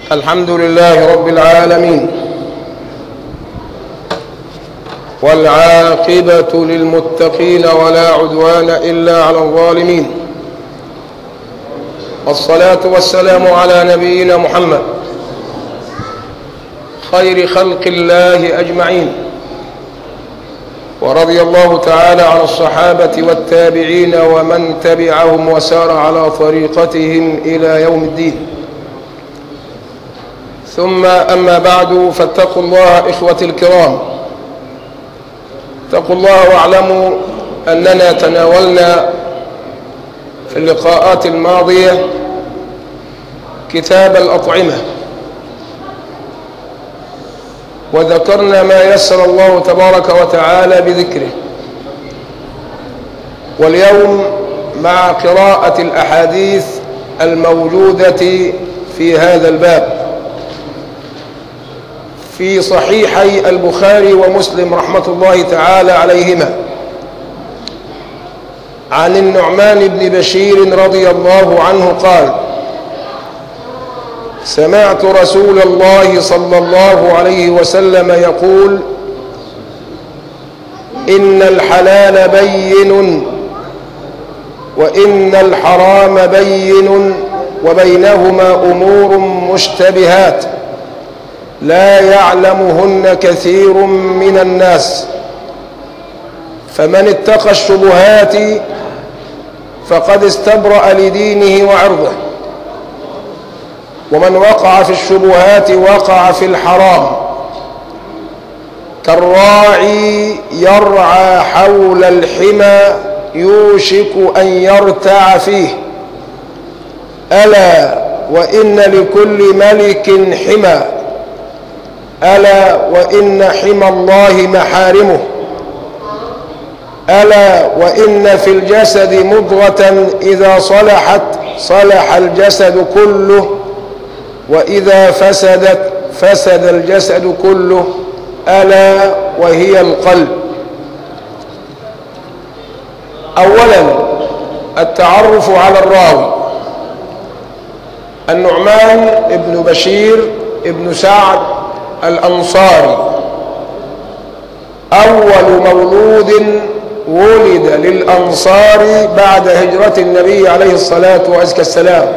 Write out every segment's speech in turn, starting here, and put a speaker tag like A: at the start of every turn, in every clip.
A: الحمد لله رب العالمين والعاقبة للمتقين ولا عدوان إلا على الظالمين والصلاة والسلام على نبينا محمد خير خلق الله أجمعين ورضي الله تعالى عن الصحابة والتابعين ومن تبعهم وسار على طريقتهم إلى يوم الدين ثم أما بعد فاتقوا الله إخوتي الكرام اتقوا الله واعلموا أننا تناولنا في اللقاءات الماضية كتاب الأطعمة وذكرنا ما يسر الله تبارك وتعالى بذكره واليوم مع قراءة الأحاديث الموجودة في هذا الباب في صحيحي البخاري ومسلم رحمة الله تعالى عليهما عن النعمان بن بشير رضي الله عنه قال سمعت رسول الله صلى الله عليه وسلم يقول إن الحلال بين وإن الحرام بين وبينهما أمور مشتبهات لا يعلمهن كثير من الناس فمن اتقى الشبهات فقد استبرأ لدينه وعرضه ومن وقع في الشبهات وقع في الحرام كالراعي يرعى حول الحمى يوشك أن يرتع فيه ألا وإن لكل ملك حمى ألا وإن حمى الله محارمه ألا وإن في الجسد مضغة إذا صلحت صلح الجسد كله وإذا فسدت فسد الجسد كله ألا وهي القلب أولا التعرف على الراوي النعمان ابن بشير ابن سعد الأنصاري أول مولود ولد للأنصار بعد هجرة النبي عليه الصلاة وأزكى السلام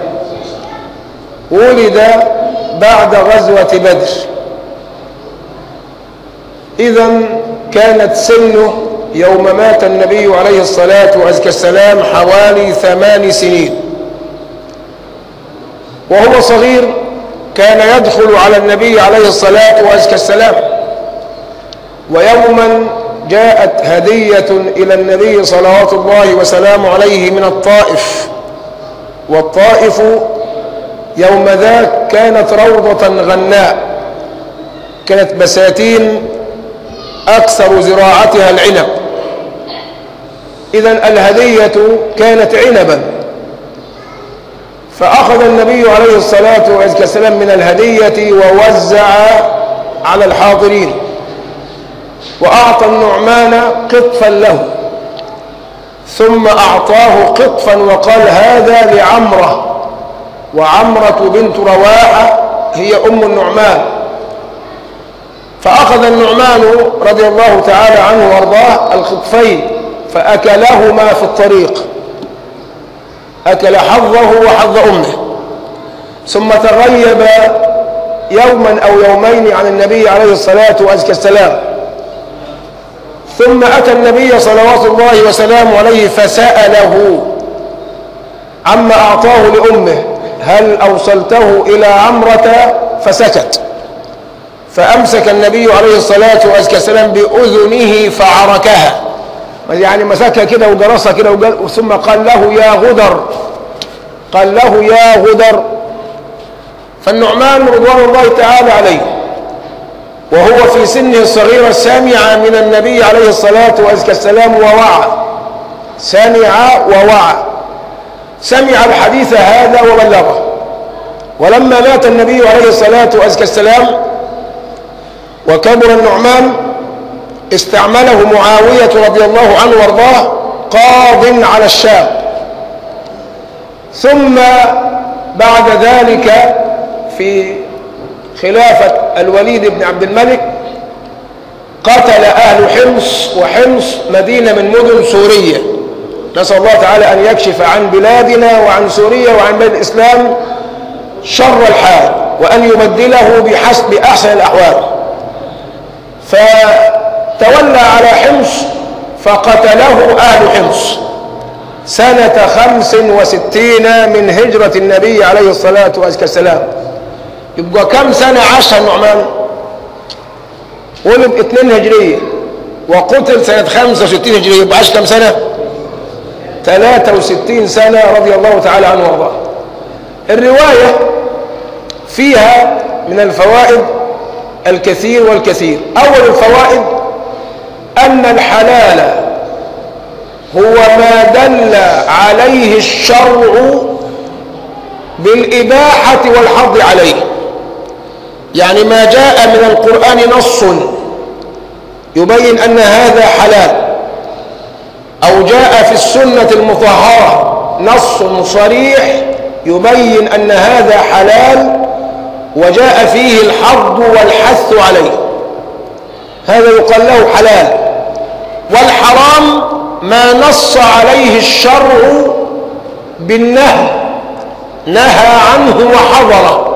A: ولد بعد غزوة بدر إذا كانت سنه يوم مات النبي عليه الصلاة وأزكى السلام حوالي ثمان سنين وهو صغير كان يدخل على النبي عليه الصلاة وأزكى السلام ويوما جاءت هدية إلى النبي صلوات الله وسلامه عليه من الطائف والطائف يوم ذاك كانت روضة غناء كانت بساتين أكثر زراعتها العنب إذا الهدية كانت عنبا فأخذ النبي عليه الصلاة والسلام من الهدية ووزع على الحاضرين وأعطى النعمان قطفا له ثم أعطاه قطفا وقال هذا لعمرة وعمرة بنت رواحة هي أم النعمان فأخذ النعمان رضي الله تعالى عنه وارضاه الخطفين فأكلهما في الطريق أكل حظه وحظ أمه ثم تغيب يوما أو يومين عن النبي عليه الصلاة والسلام ثم أتى النبي صلوات الله وسلامه عليه فسأله عما أعطاه لأمه هل أوصلته إلى عمرة فسكت فأمسك النبي عليه الصلاة والسلام بأذنه فعركها يعني مسكها كده وجرسها كده وجل... ثم قال له يا غدر قال له يا غدر فالنعمان رضوان الله تعالى عليه وهو في سنه الصغيرة سمع من النبي عليه الصلاة والسلام ووعى سمع ووعى سمع الحديث هذا وبلغه ولما مات النبي عليه الصلاة والسلام وكبر النعمان استعمله معاوية رضي الله عنه وارضاه قاض على الشام ثم بعد ذلك في خلافة الوليد بن عبد الملك قتل أهل حمص وحمص مدينة من مدن سوريا نسأل الله تعالى أن يكشف عن بلادنا وعن سوريا وعن بلاد الإسلام شر الحال وأن يبدله بحسب أحسن الأحوال فتولى على حمص فقتله أهل حمص سنة خمس وستين من هجرة النبي عليه الصلاة والسلام يبقى كم سنة عاش النعمان ولد اثنين هجرية وقتل سنة خمسة وستين هجرية يبقى عاش كم سنة ثلاثة وستين سنة رضي الله تعالى عنه وارضاه الرواية فيها من الفوائد الكثير والكثير أول الفوائد أن الحلال هو ما دل عليه الشرع بالإباحة والحظ عليه يعني ما جاء من القرآن نص يبين أن هذا حلال أو جاء في السنة المطهرة نص صريح يبين أن هذا حلال وجاء فيه الحظ والحث عليه هذا يقال له حلال والحرام ما نص عليه الشرع بالنهي نهى عنه وحضره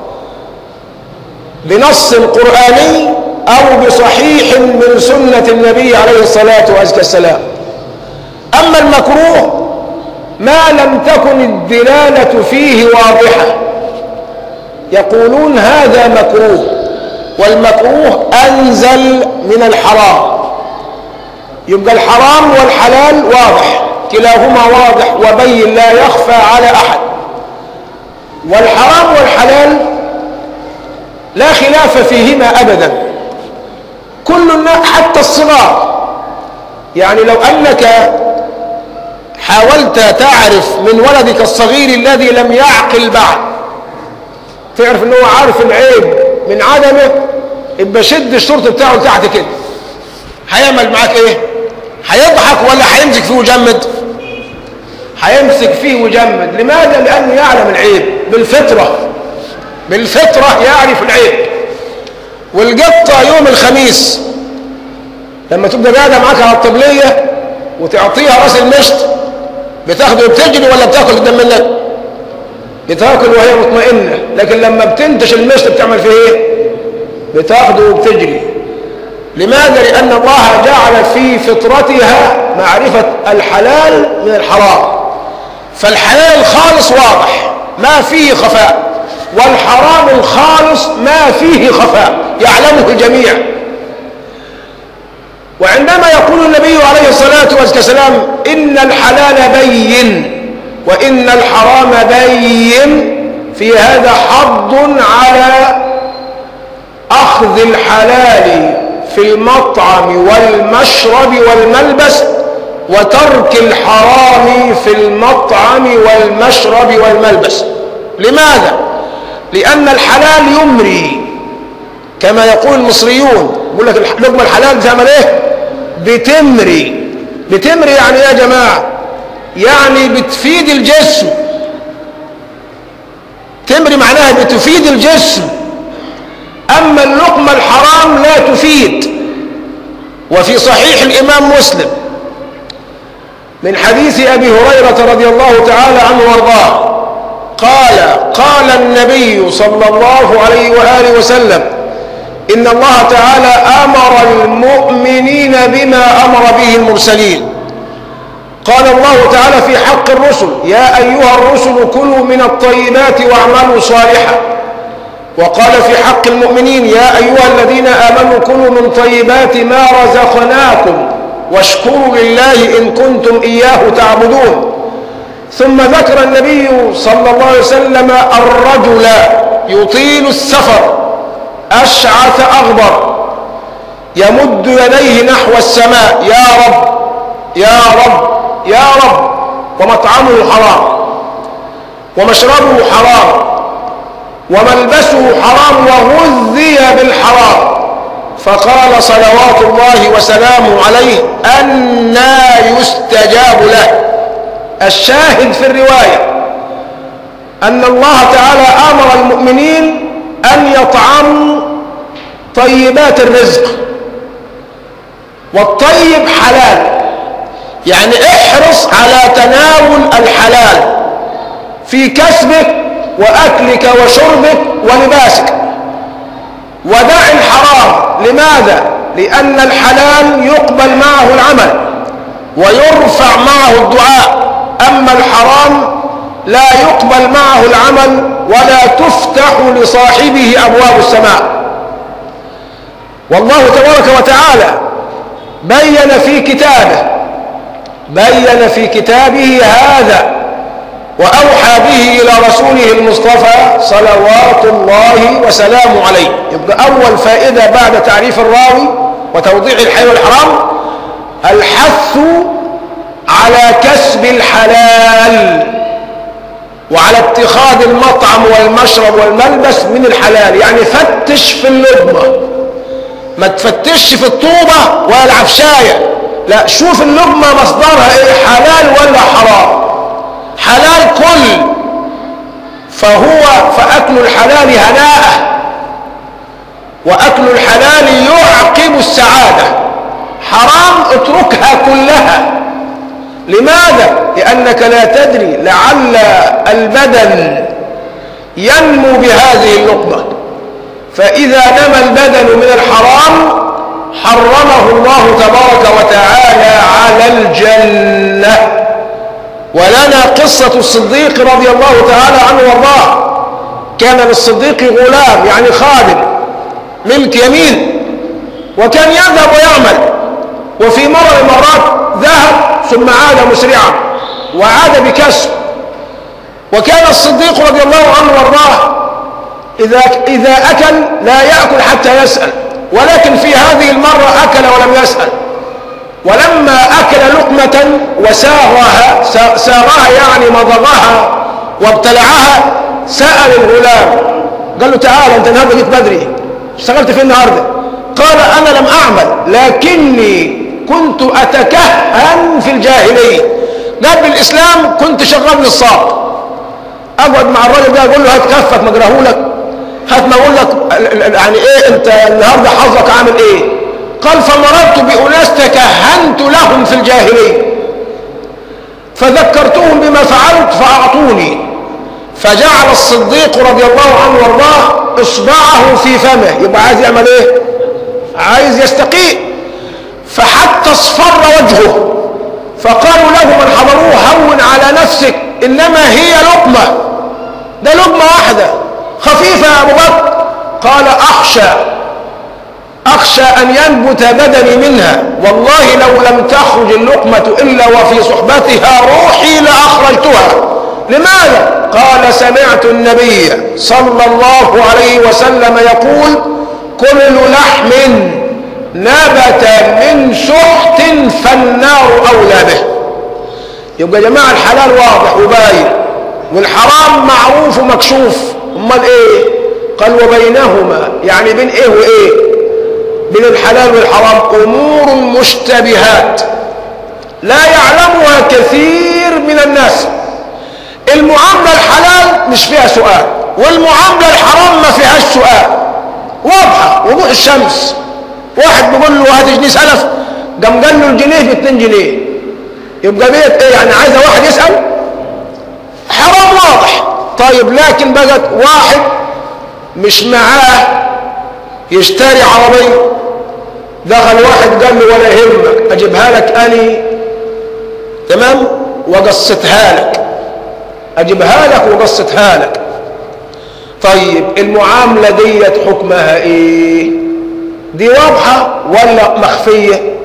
A: بنص قرآني أو بصحيح من سنة النبي عليه الصلاة والسلام أما المكروه ما لم تكن الدلالة فيه واضحة يقولون هذا مكروه والمكروه أنزل من الحرام يبقى الحرام والحلال واضح كلاهما واضح وبين لا يخفى على أحد والحرام والحلال لا خلاف فيهما أبدا كل الناس حتى الصغار يعني لو أنك حاولت تعرف من ولدك الصغير الذي لم يعقل بعد تعرف ان هو عارف العيب من عدمه يبقى شد الشرط بتاعه تحت كده هيعمل معاك ايه هيضحك ولا هيمسك فيه ويجمد هيمسك فيه ويجمد لماذا لانه يعلم العيب بالفطره بالفطره يعرف العيب والقطه يوم الخميس لما تبقى قاعده معاك على الطبليه وتعطيها راس المشط بتاخده وبتجري ولا بتاكل قدام منك بتاكل وهي مطمئنه لكن لما بتنتش المشط بتعمل فيه ايه بتاخده وبتجري لماذا لان الله جعل في فطرتها معرفه الحلال من الحرام فالحلال الخالص واضح ما فيه خفاء والحرام الخالص ما فيه خفاء يعلمه الجميع وعندما يقول النبي عليه الصلاة والسلام إن الحلال بين وإن الحرام بين في هذا حض على أخذ الحلال في المطعم والمشرب والملبس وترك الحرام في المطعم والمشرب والملبس لماذا؟ لأن الحلال يمري كما يقول المصريون يقول لك لقمة الحلال بتعمل ايه بتمري بتمري يعني ايه يا جماعة يعني بتفيد الجسم تمري معناها بتفيد الجسم أما اللقمة الحرام لا تفيد وفي صحيح الإمام مسلم من حديث أبي هريرة رضي الله تعالى عنه وارضاه قال قال النبي صلى الله عليه وآله وسلم إن الله تعالى أمر المؤمنين بما أمر به المرسلين قال الله تعالى في حق الرسل يا أيها الرسل كلوا من الطيبات واعملوا صالحا وقال في حق المؤمنين يا أيها الذين آمنوا كلوا من طيبات ما رزقناكم واشكروا لله إن كنتم إياه تعبدون ثم ذكر النبي صلى الله عليه وسلم الرجل يطيل السفر أشعث أغبر يمد يديه نحو السماء يا رب يا رب يا رب ومطعمه حرام ومشربه حرام وملبسه حرام وغذي بالحرام فقال صلوات الله وسلامه عليه أنا يستجاب له الشاهد في الرواية أن الله تعالى أمر المؤمنين أن يطعم طيبات الرزق والطيب حلال يعني احرص على تناول الحلال في كسبك وأكلك وشربك ولباسك ودع الحرام لماذا؟ لأن الحلال يقبل معه العمل ويرفع معه الدعاء أما الحرام لا يقبل معه العمل ولا تفتح لصاحبه أبواب السماء والله تبارك وتعالى بين في كتابه بين في كتابه هذا وأوحى به إلى رسوله المصطفى صلوات الله وسلامه عليه يبقى أول فائدة بعد تعريف الراوي وتوضيح الحلال والحرام الحث على كسب الحلال وعلى اتخاذ المطعم والمشرب والملبس من الحلال يعني فتش في اللقمة ما تفتش في الطوبة ولا العفشاية لا شوف اللقمة مصدرها ايه حلال ولا حرام حلال كل فهو فأكل الحلال هناء وأكل الحلال يعقب السعادة حرام اتركها كلها لماذا؟ لأنك لا تدري لعل البدن ينمو بهذه اللقمة فإذا نمى البدن من الحرام حرمه الله تبارك وتعالى على الجنة ولنا قصة الصديق رضي الله تعالى عنه وارضاه كان للصديق غلام يعني خادم ملك يمين وكان يذهب ويعمل وفي مرة من المرات ذهب ثم عاد مسرعا وعاد بكسب وكان الصديق رضي الله عنه وارضاه إذا, إذا أكل لا يأكل حتى يسأل ولكن في هذه المرة أكل ولم يسأل ولما أكل لقمة وساغها ساغها يعني مضغها وابتلعها سأل الغلام قال له تعال أنت النهارده جيت بدري اشتغلت في النهارده قال أنا لم أعمل لكني كنت أتكهن في الجاهلية قبل الإسلام كنت شغال نصاب أقعد مع الراجل ده أقول له هات كفك مجرهولك هات ما أقول لك يعني إيه أنت النهارده حظك عامل إيه قال فمررت بأناس تكهنت لهم في الجاهلية فذكرتهم بما فعلت فأعطوني فجعل الصديق رضي الله عنه وارضاه إصبعه في فمه يبقى عايز يعمل إيه عايز يستقيء فحتى اصفر وجهه فقالوا له من حضروه هون على نفسك إنما هي لقمة ده لقمة واحدة خفيفة يا أبو بكر قال أخشى أخشى أن ينبت بدني منها والله لو لم تخرج اللقمة إلا وفي صحبتها روحي لأخرجتها لماذا؟ قال سمعت النبي صلى الله عليه وسلم يقول كل لحم نبت من سحت فالنار أولى به يبقى يا جماعة الحلال واضح وباين والحرام معروف ومكشوف امال ايه قال وبينهما يعني بين ايه وايه بين الحلال والحرام امور مشتبهات لا يعلمها كثير من الناس المعامله الحلال مش فيها سؤال والمعامله الحرام ما فيهاش سؤال واضحه وضوح الشمس واحد بيقول له هات جنيه سلف قام قال له الجنيه ب 2 جنيه يبقى بيت ايه يعني عايزه واحد يسال حرام واضح طيب لكن بقت واحد مش معاه يشتري عربيه دخل واحد قال له ولا يهمك اجيبها لك اني تمام وقصتها لك اجيبها لك وقصتها لك طيب المعامله ديت حكمها ايه دي واضحه ولا مخفيه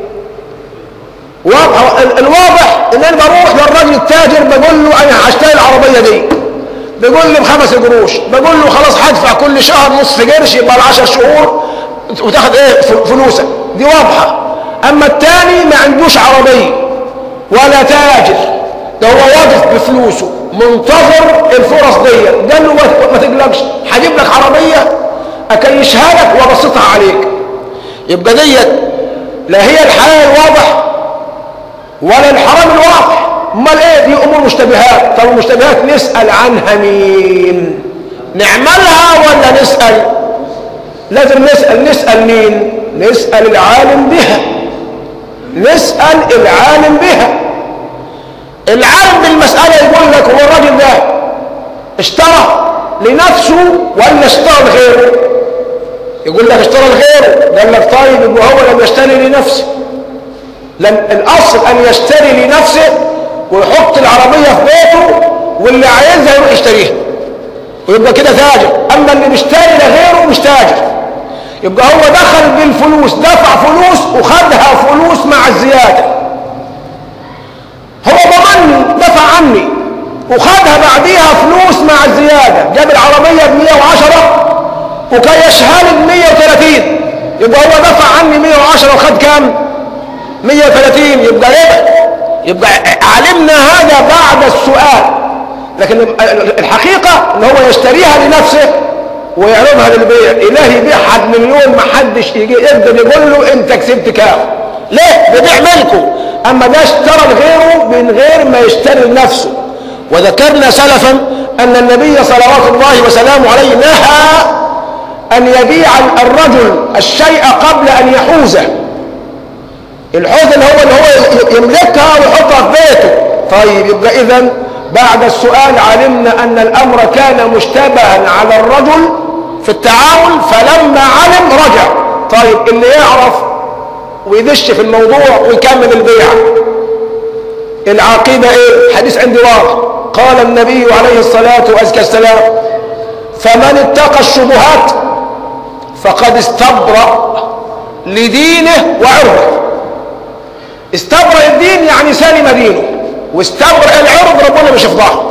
A: واضحه الواضح ان انا بروح للراجل التاجر بقول له انا هشتري العربيه دي بيقول لي بخمس قروش بقول له خلاص هدفع كل شهر نصف قرش يبقى ال 10 شهور وتاخد ايه فلوسك دي واضحه اما الثاني ما عندوش عربيه ولا تاجر ده هو واقف بفلوسه منتظر الفرص دي قال له ما تقلقش هجيب لك عربيه اكيشها لك وابسطها عليك يبقى ديت لا هي الحلال الواضح ولا الحرام الواضح امال ايه دي امور مشتبهات طب المشتبهات نسال عنها مين نعملها ولا نسال لازم نسأل نسأل مين نسأل العالم بها نسأل العالم بها العالم بالمسألة يقول لك هو الراجل ده اشترى لنفسه ولا اشترى لغيره يقول لك اشترى لغيره قال لك طيب يبقى هو لم يشتري لنفسه لم الاصل ان يشتري لنفسه ويحط العربية في بيته واللي عايزها يروح يشتريها ويبقى كده تاجر اما اللي بيشتري لغيره مش تاجر يبقى هو دخل بالفلوس دفع فلوس وخدها فلوس مع الزيادة هو ضمني دفع عني وخدها بعديها فلوس مع الزيادة جاب العربية ب 110 وكان يشهل ب 130 يبقى هو دفع عني 110 وخد كام 130 يبقى ايه يبقى علمنا هذا بعد السؤال لكن الحقيقة ان هو يشتريها لنفسه ويعرضها للبيع إله يبيع حد مليون ما حدش يجي يقدر يقول له انت كسبت كام ليه ببيع ملكه اما ده اشترى لغيره من غير ما يشتري لنفسه وذكرنا سلفا ان النبي صلوات الله وسلامه عليه نهى ان يبيع الرجل الشيء قبل ان يحوزه الحوزه اللي هو اللي هو يملكها ويحطها في بيته طيب يبقى اذا بعد السؤال علمنا أن الأمر كان مشتبها على الرجل في التعامل فلما علم رجع طيب اللي يعرف ويدش في الموضوع ويكمل البيع العاقبة ايه حديث عندي واضح قال النبي عليه الصلاة والسلام فمن اتقى الشبهات فقد استبرأ لدينه وعرضه استبرأ الدين يعني سلم دينه واستبرأ العرض ربنا مش يفضحه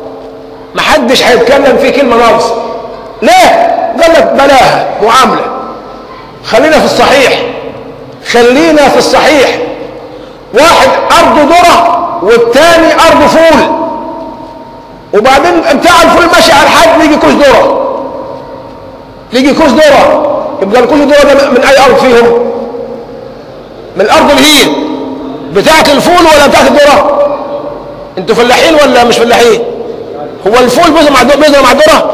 A: محدش هيتكلم فيه كلمة ناقصة ليه قال لك بلاها معاملة خلينا في الصحيح خلينا في الصحيح واحد أرض ذرة والتاني أرض فول وبعدين بتاع الفول ماشي على الحد يجي كوز ذرة يجي كوز ذرة يبقى الكوز ذرة ده من أي أرض فيهم من الأرض الهين بتاعت الفول ولا بتاعت الذرة انتوا فلاحين ولا مش فلاحين هو الفول بيزرع مع بيزرع مع الذره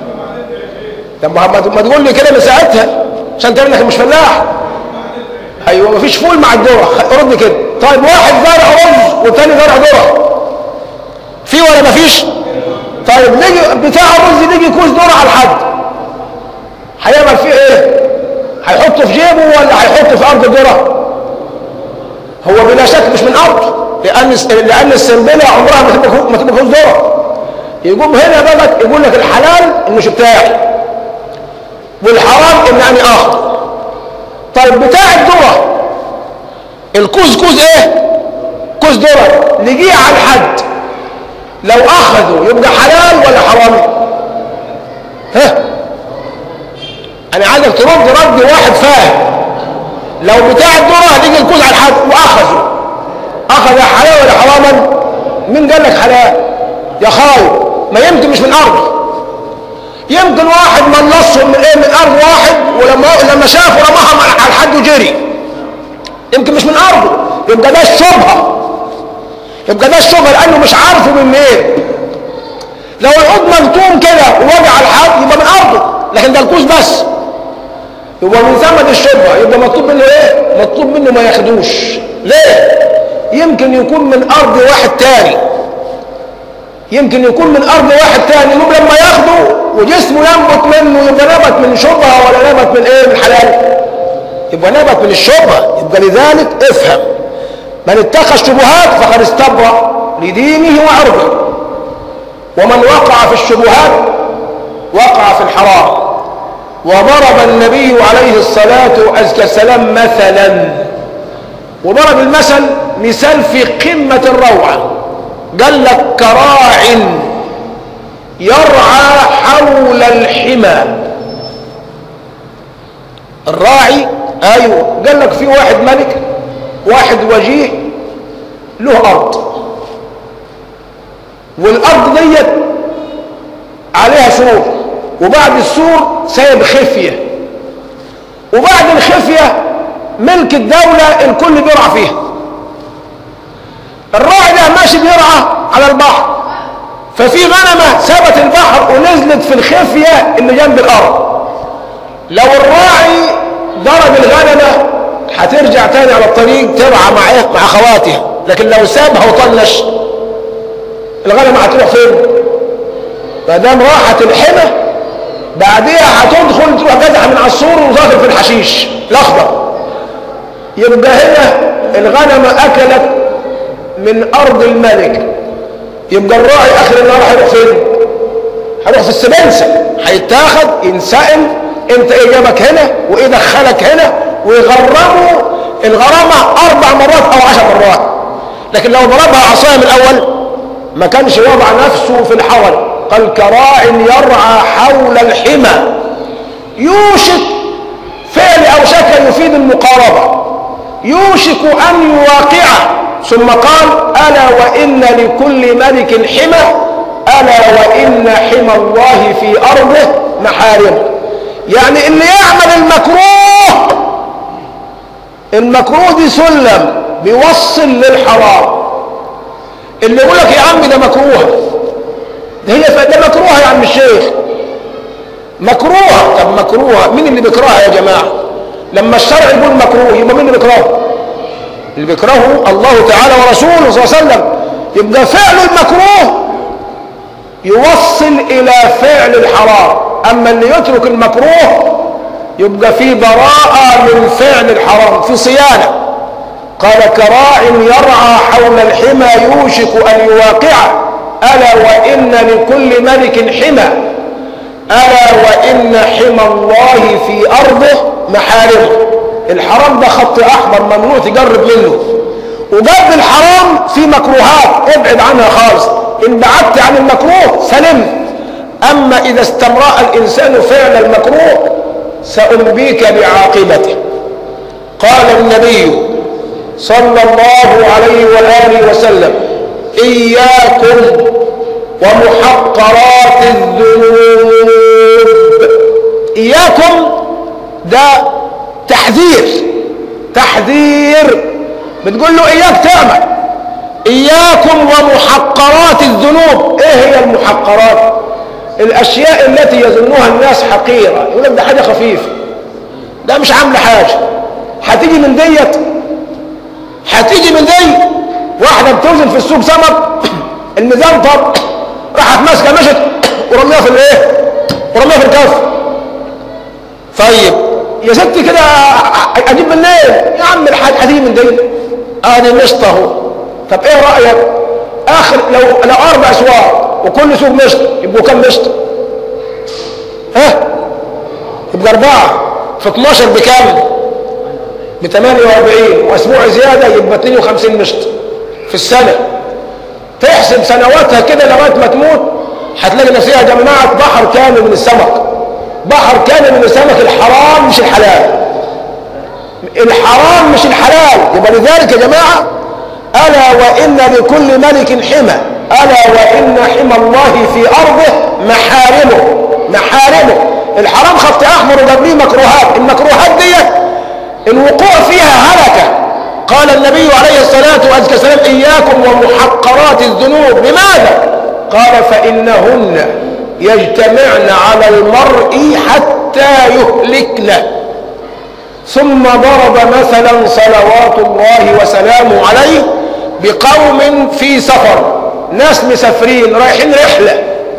A: طب ما ما تقول لي كده من ساعتها عشان تعمل انك مش فلاح ايوه مفيش فول مع الذره رد كده طيب واحد زرع رز والتاني زرع ذره في ولا مفيش طيب نيجي بتاع الرز نيجي كوز ذره على الحد هيعمل فيه ايه هيحطه في جيبه ولا هيحطه في ارض الذره هو بلا شك مش من ارضه لان لان السنبله عمرها ما تبقى ما تبقى ذره يقوم هنا بقى يقول لك الحلال مش بتاعي والحرام ان انا اخذ طيب بتاع الذره الكوز كوز ايه كوز ذره نجيه على الحد لو اخذوا يبقى حلال ولا حرام ها انا عايزك ترد رد واحد فاهم لو بتاع الذره هتيجي الكوز على الحد واخذوا اخذ حلال ولا حراما مين قال لك حلال يا خاوي ما يمكن مش من ارض يمكن واحد ملصهم من ايه من ارض واحد ولما لما شافوا رماها على الحد وجري يمكن مش من ارضه يبقى ده الشبهه يبقى ده الشبهه لانه مش عارفه من ايه لو العود ملطوم كده ووجع الحد يبقى من ارضه لكن ده الكوز بس يبقى من ثمن الشبهه يبقى مطلوب منه ايه مطلوب منه ما ياخدوش ليه يمكن يكون من ارض واحد تاني يمكن يكون من ارض واحد تاني يقوم لما ياخده وجسمه ينبت منه يبقى نبت من شبهه ولا نبت من ايه من حلال يبقى نبت من الشبهه يبقى لذلك افهم من اتقى الشبهات فقد استبرأ لدينه وعرضه ومن وقع في الشبهات وقع في الحرام وضرب النبي عليه الصلاة والسلام مثلا وضرب المثل مثال في قمة الروعة قال لك كراع يرعى حول الحمى الراعي ايوه قال لك في واحد ملك واحد وجيه له ارض والارض ديت عليها سور وبعد السور سايب خفيه وبعد الخفيه ملك الدوله الكل بيرعى فيها الراعي ده ماشي بيرعى على البحر ففي غنمة سابت البحر ونزلت في الخفية اللي جنب الأرض لو الراعي ضرب الغنمة هترجع تاني على الطريق ترعى مع ايه مع خواتها لكن لو سابها وطنش الغنمة هتروح فين ما دام راحت الحمى بعديها هتدخل تروح جزعة من عصور وظاهر في الحشيش الاخضر يبقى هنا الغنمة اكلت من ارض الملك يبقى الراعي اخر النهار هيروح فين هيروح في السبنسة هيتاخد ينسأل انت ايه جابك هنا وايه دخلك هنا ويغرموا الغرامة اربع مرات او عشر مرات لكن لو ضربها عصاية من الاول ما كانش وضع نفسه في الحول قال كراع يرعى حول الحمى يوشك فعل او شكل يفيد المقاربة يوشك ان يواقعه ثم قال الا وان لكل ملك حمى الا وان حمى الله في ارضه محارم يعني اللي يعمل المكروه المكروه دي سلم بيوصل للحرام اللي يقول لك يا عم ده مكروه ده هي ده مكروه يا عم الشيخ مكروه طب مكروه مين اللي بيكرهها يا جماعه لما الشرع يقول مكروه يبقى مين اللي بيكرهه اللي بيكرهه الله تعالى ورسوله صلى الله عليه وسلم يبقى فعل المكروه يوصل الى فعل الحرام اما اللي يترك المكروه يبقى في براءة من فعل الحرام في صيانة قال كراع يرعى حول الحمى يوشك أن يواقعه ألا وإن لكل ملك حمى ألا وإن حمى الله في أرضه محارمه الحرام ده خط أحمر ممنوع تجرب منه وجرب الحرام في مكروهات ابعد عنها خالص إن بعدت عن المكروه سلمت أما إذا استمرأ الإنسان فعل المكروه سأنبيك بعاقبته قال النبي صلى الله عليه وآله وسلم إياكم ومحقرات الذنوب إياكم ده تحذير تحذير بتقول له إياك تعمل إياكم ومحقرات الذنوب إيه هي المحقرات الأشياء التي يظنها الناس حقيرة يقول لك ده حاجة خفيفة ده مش عاملة حاجة هتيجي من ديت هتيجي من دي واحدة بتوزن في السوق سمك الميزان طب راحت ماسكة مشت ورميها في الايه ورميها في الكف طيب يا ستي كده اجيب منين يا عم الحاج هتيجي من دي ادي مشط اهو طب ايه رايك اخر لو لو اربع اسواق وكل سوق مشط يبقوا كم مشط ها يبقى اربعه في 12 بكام ب 48 واسبوع زياده يبقى 52 مشط في السنه تحسب سنواتها كده لغايه ما تموت هتلاقي نفسها جمعت بحر كامل من السمك بحر كامل من السمك الحرام مش الحلال الحرام مش الحلال يبقى لذلك يا جماعه الا وان لكل ملك حمى الا وان حمى الله في ارضه محارمه محارمه الحرام خط احمر وجاب ليه مكروهات المكروهات ديت الوقوع فيها هلكه قال النبي عليه الصلاه والسلام اياكم ومحقرات الذنوب لماذا قال فانهن يجتمعن على المرء حتى يهلكن ثم ضرب مثلا صلوات الله وسلامه عليه بقوم في سفر ناس مسافرين رايحين رحله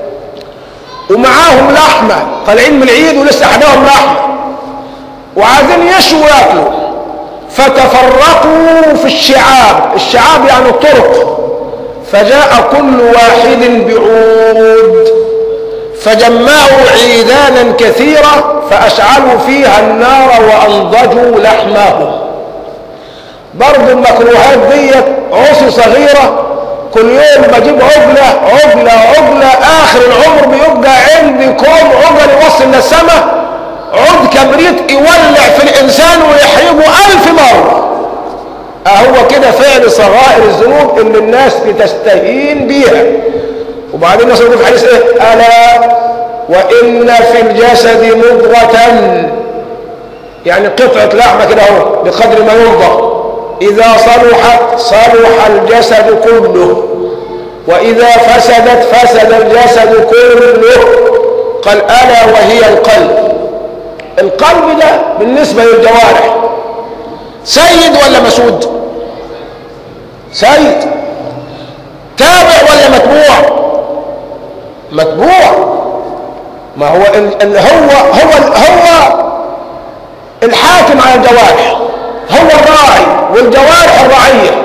A: ومعاهم لحمة طالعين من العيد ولسه حداهم لحمة وعايزين يشوا ياكلوا فتفرقوا في الشعاب الشعاب يعني الطرق فجاء كل واحد بعود فجمعوا عيدانا كثيرة فأشعلوا فيها النار وأنضجوا لحمهم برضو المكروهات ديت عصي صغيرة كل يوم بجيب عجلة عجلة عجلة آخر العمر بيبقى عندي كوم عجل يوصل للسماء عود كبريت يولع في الإنسان ويحرقه ألف مرة أهو كده فعل صغائر الذنوب اللي الناس بتستهين بيها وبعدين نصر في حديث إيه ألا وإن في الجسد مضغة يعني قطعة لحمة كده اهو بقدر ما يرضى إذا صلحت صلح الجسد كله وإذا فسدت فسد الجسد كله قال ألا وهي القلب القلب القلب ده بالنسبة للجوارح سيد ولا مسود سيد تابع ولا متبوع متبوع ما هو اللي هو هو هو الحاكم على الجوارح هو الراعي والجوارح الرعية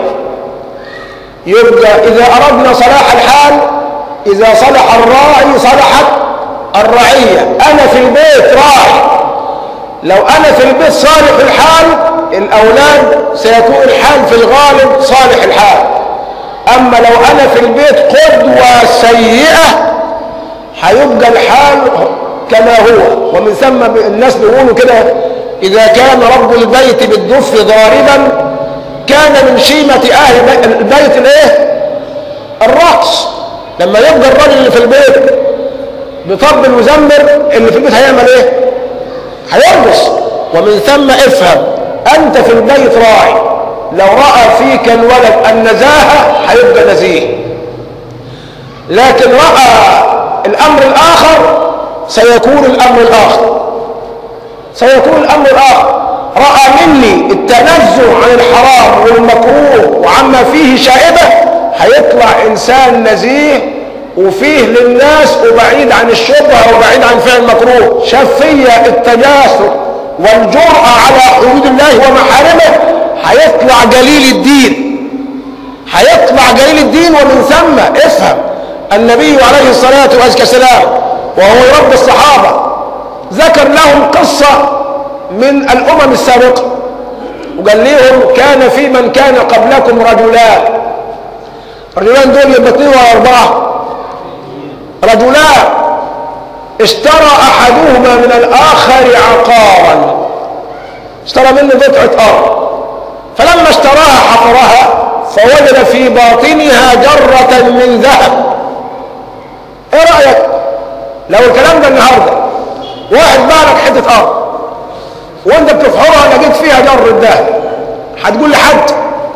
A: يبقى إذا أردنا صلاح الحال إذا صلح الراعي صلحت الرعية أنا في البيت راعي لو أنا في البيت صالح الحال الأولاد سيكون الحال في الغالب صالح الحال أما لو أنا في البيت قدوة سيئة هيبقى الحال كما هو ومن ثم الناس بيقولوا كده إذا كان رب البيت بالدف ضاربا كان من شيمة أهل البيت الايه الرقص لما يبقى الراجل اللي في البيت بطب المزمر اللي في البيت هيعمل ايه هيرقص ومن ثم افهم انت في البيت راعي لو رأى فيك الولد النزاهة هيبقى نزيه لكن رأى الامر الاخر سيكون الامر الاخر سيكون الامر الاخر رأى مني التنزه عن الحرام والمكروه وعما فيه شائبة هيطلع إنسان نزيه وفيه للناس وبعيد عن الشبهة وبعيد عن فعل المكروه شاف فيا التجاسر والجرأة على حدود الله ومحارمه هيطلع جليل الدين هيطلع جليل الدين ومن ثم افهم النبي عليه الصلاة والسلام وهو يربي الصحابة ذكر لهم قصة من الأمم السابقة وقال لهم كان في من كان قبلكم رجلان رجلان دول يبقى اثنين ولا أربعة رجلان اشترى أحدهما من الآخر عقارا اشترى منه قطعة أرض فلما اشتراها حفرها فوجد في باطنها جرة من ذهب ايه رأيك لو الكلام ده النهارده واحد باع لك حتة أرض وانت بتفحرها لقيت فيها جر الذهب هتقول لحد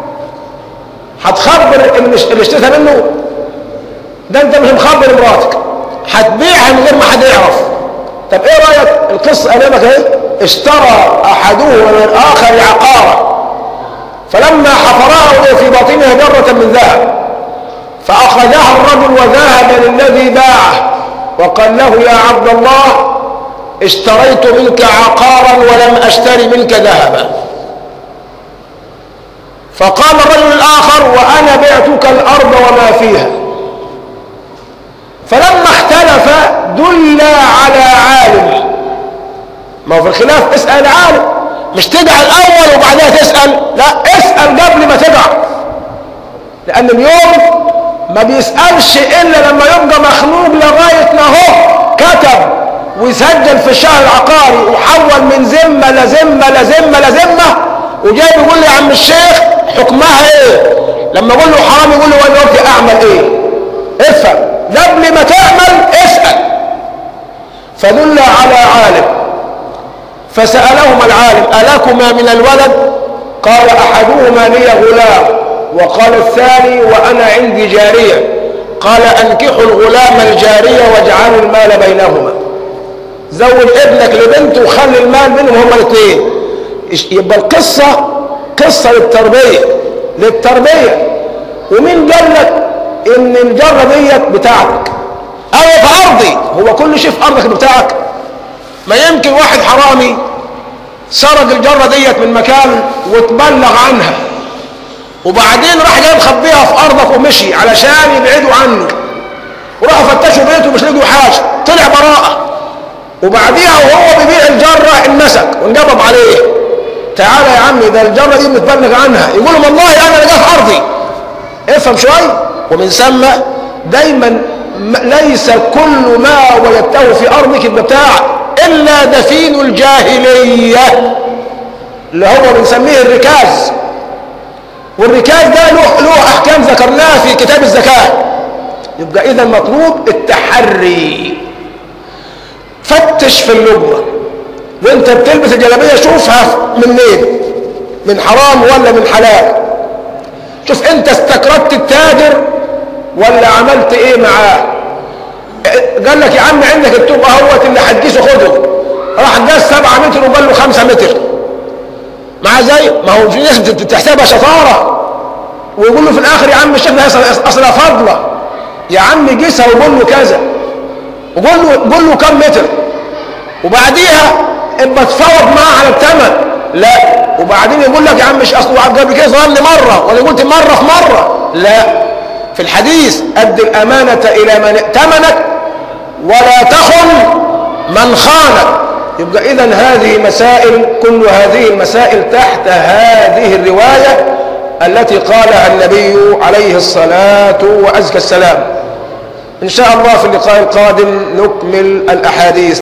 A: هتخبر اللي اشتريتها منه ده انت مش مخبر مراتك هتبيعها من غير ما حد يعرف طب ايه رايك القصه امامك اهي اشترى احدهما من الاخر عقارا فلما حفرها وجد في باطنها جره من ذهب فاخذها الرجل وذهب للذي باعه وقال له يا عبد الله اشتريت منك عقارا ولم اشتري منك ذهبا فقال الرجل الاخر وانا بعتك الارض وما فيها فلما اختلف دل على عالم ما هو في الخلاف اسال عالم مش تدعى الاول وبعدها تسال لا اسال قبل ما تدعى لان اليوم ما بيسالش الا لما يبقى مخنوق لغايه ما هو كتب ويسجل في الشهر العقاري وحول من ذمه لذمه لذمه لذمه وجاي بيقول لي يا عم الشيخ حكمها ايه لما اقول له حرام يقول له وانا دلوقتي اعمل ايه افهم قبل ما تعمل اسال فدل على عالم فسالهما العالم الكما من الولد قال احدهما لي غلام وقال الثاني وانا عندي جاريه قال انكحوا الغلام الجاريه واجعلوا المال بينهما زوج ابنك لبنته وخلي المال بينهم هما الاثنين يبقى القصه قصه للتربيه للتربيه ومين قال لك ان الجره ديت بتاعتك او في ارضي هو كل شيء في ارضك بتاعك ما يمكن واحد حرامي سرق الجره ديت من مكان وتبلغ عنها وبعدين راح جاي مخبيها في ارضك ومشي علشان يبعدوا عنه وراحوا فتشوا بيته مش لقوا حاجه طلع براءه وبعديها وهو بيبيع الجره انمسك وانقبض عليه تعالى يا عمي ده الجره دي متبلغ عنها يقول لهم والله انا لقاها في ارضي افهم شوي ومن ثم دايما ليس كل ما وجدته في ارضك يبقى بتاعك الا دفين الجاهليه اللي هو بنسميه الركاز والركاز ده له له احكام ذكرناها في كتاب الزكاه يبقى اذا مطلوب التحري فتش في اللقمه وانت بتلبس الجلابيه شوفها منين من حرام ولا من حلال شوف انت استكرت التاجر ولا عملت ايه معاه قال لك يا عم عندك التوب اهوت اللي هتجيسه خده راح جاز سبعة متر وقال خمسة متر مع زي ما هو في ناس بتحسبها شطارة ويقول له في الاخر يا عم الشيخ ده اصلها فضلة يا عم قيسها وقول له كذا وقول له قول له كم متر وبعديها ابقى تفاوض معاه على الثمن لا وبعدين يقول لك يا عم مش اصله قبل كده ظلمني مره ولا قلت مره في مره لا في الحديث اد الامانه الى من ائتمنك ولا تخن من خانك يبقى اذا هذه مسائل كل هذه المسائل تحت هذه الروايه التي قالها النبي عليه الصلاه وازكى السلام ان شاء الله في اللقاء القادم نكمل الاحاديث